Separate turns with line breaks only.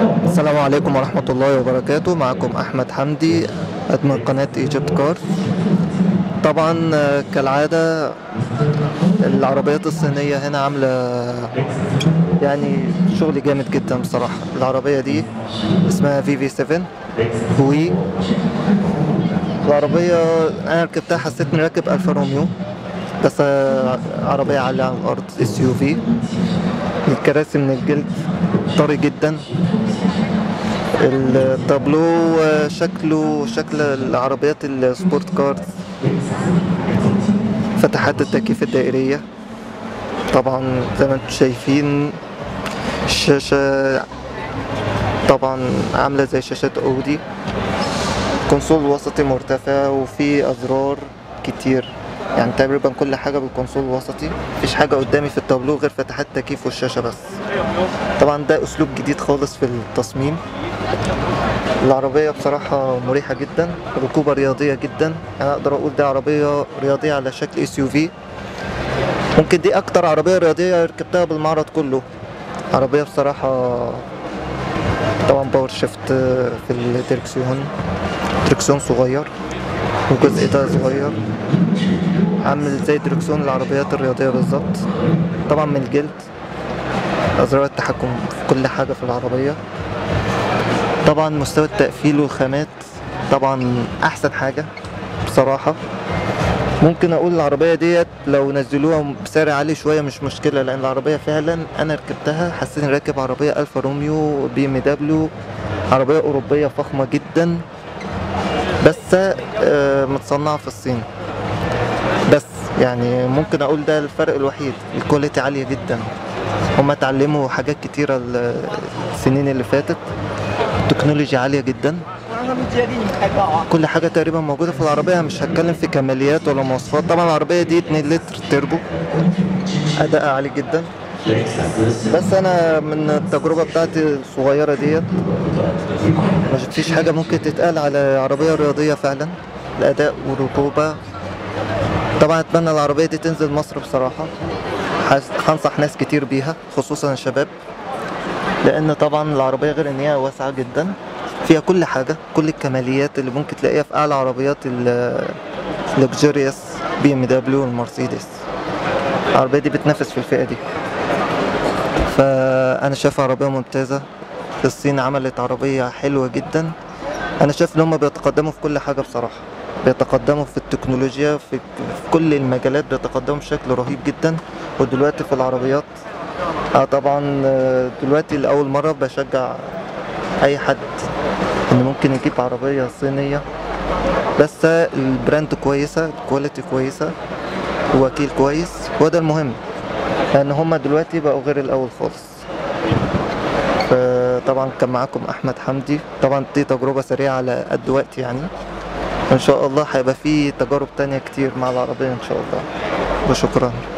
السلام عليكم ورحمة الله وبركاته معكم أحمد حمدي أدمن قناة ايجيبت كار طبعا آه، كالعادة العربيات الصينية هنا عاملة يعني شغل جامد جدا بصراحة العربية دي اسمها في في 7 هوي العربية أنا ركبتها حسيت إني راكب ألفا روميو بس آه، عربية عالية على الأرض اس يو في الكراسي من الجلد طري جدا التابلو آه، شكله شكل العربيات السبورت كارز فتحات التكييف الدائرية طبعا زي ما انتم شايفين الشاشة طبعا عاملة زي شاشات اودي كونسول وسطي مرتفع وفي ازرار كتير يعني تقريبا كل حاجة بالكونسول الوسطي مفيش حاجة قدامي في التابلو غير فتحات التكييف والشاشة بس طبعا ده اسلوب جديد خالص في التصميم العربية بصراحة مريحة جدا ركوبة رياضية جدا أنا أقدر أقول ده عربية رياضية على شكل اس يو في ممكن دي أكتر عربية رياضية ركبتها بالمعرض كله عربية بصراحة طبعا باور شيفت في الدركسيون دركسيون صغير والجزء ده صغير عامل زي دركسيون العربيات الرياضية بالظبط طبعا من الجلد أزرار التحكم في كل حاجة في العربية طبعا مستوى التقفيل والخامات طبعا احسن حاجه بصراحه ممكن اقول العربيه ديت لو نزلوها بسعر عالي شويه مش مشكله لان العربيه فعلا انا ركبتها حسيت اني راكب عربيه الفا روميو بي ام دبليو عربيه اوروبيه فخمه جدا بس آه، متصنعه في الصين بس يعني ممكن اقول ده الفرق الوحيد الكواليتي عاليه جدا هما اتعلموا حاجات كتيره السنين اللي فاتت تكنولوجيا عالية جدا كل حاجة تقريبا موجودة في العربية مش هتكلم في كماليات ولا مواصفات طبعا العربية دي 2 لتر تربو أداء عالي جدا بس أنا من التجربة بتاعتي الصغيرة ديت ما شفتيش حاجة ممكن تتقال على عربية رياضية فعلا الأداء والركوبة طبعا أتمنى العربية دي تنزل مصر بصراحة حس- هنصح ناس كتير بيها خصوصا الشباب لان طبعا العربيه غير ان هي واسعه جدا فيها كل حاجه كل الكماليات اللي ممكن تلاقيها في اعلى عربيات اللوكجيريوس بي ام دبليو والمرسيدس العربيه دي بتنافس في الفئه دي فانا شايف عربيه ممتازه الصين عملت عربيه حلوه جدا انا شايف ان هم بيتقدموا في كل حاجه بصراحه بيتقدموا في التكنولوجيا في في كل المجالات بيتقدموا بشكل رهيب جدا ودلوقتي في العربيات اه طبعا آه، دلوقتي لأول مرة بشجع أي حد إن ممكن يجيب عربية صينية بس البراند كويسة الكواليتي كويسة ووكيل كويس هو ده المهم لأن هما دلوقتي بقوا غير الأول خالص فطبعا كان معاكم أحمد حمدي طبعا دي تجربة سريعة على قد وقت يعني إن شاء الله هيبقى في تجارب تانية كتير مع العربية إن شاء الله وشكرا